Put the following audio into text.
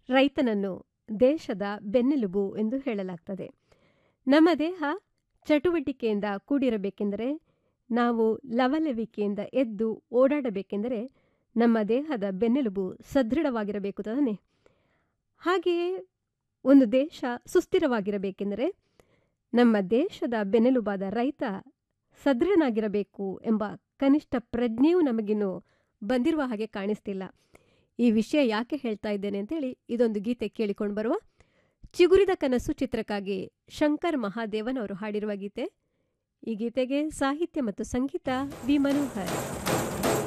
ರೈತನನ್ನು ದೇಶದ ಬೆನ್ನೆಲುಬು ಎಂದು ಹೇಳಲಾಗ್ತದೆ ನಮ್ಮ ದೇಹ ಚಟುವಟಿಕೆಯಿಂದ ಕೂಡಿರಬೇಕೆಂದರೆ ನಾವು ಲವಲವಿಕೆಯಿಂದ ಎದ್ದು ಓಡಾಡಬೇಕೆಂದರೆ ನಮ್ಮ ದೇಹದ ಬೆನ್ನೆಲುಬು ಸದೃಢವಾಗಿರಬೇಕು ತಾನೆ ಹಾಗೆಯೇ ಒಂದು ದೇಶ ಸುಸ್ಥಿರವಾಗಿರಬೇಕೆಂದರೆ ನಮ್ಮ ದೇಶದ ಬೆನ್ನೆಲುಬಾದ ರೈತ ಸದೃಢನಾಗಿರಬೇಕು ಎಂಬ ಕನಿಷ್ಠ ಪ್ರಜ್ಞೆಯೂ ನಮಗಿನ್ನು ಬಂದಿರುವ ಹಾಗೆ ಕಾಣಿಸ್ತಿಲ್ಲ ಈ ವಿಷಯ ಯಾಕೆ ಹೇಳ್ತಾ ಇದ್ದೇನೆ ಅಂತೇಳಿ ಇದೊಂದು ಗೀತೆ ಕೇಳಿಕೊಂಡು ಬರುವ ಚಿಗುರಿದ ಕನಸು ಚಿತ್ರಕ್ಕಾಗಿ ಶಂಕರ್ ಮಹಾದೇವನ್ ಅವರು ಹಾಡಿರುವ ಗೀತೆ ಈ ಗೀತೆಗೆ ಸಾಹಿತ್ಯ ಮತ್ತು ಸಂಗೀತ ವಿ ಮನೋಹರ್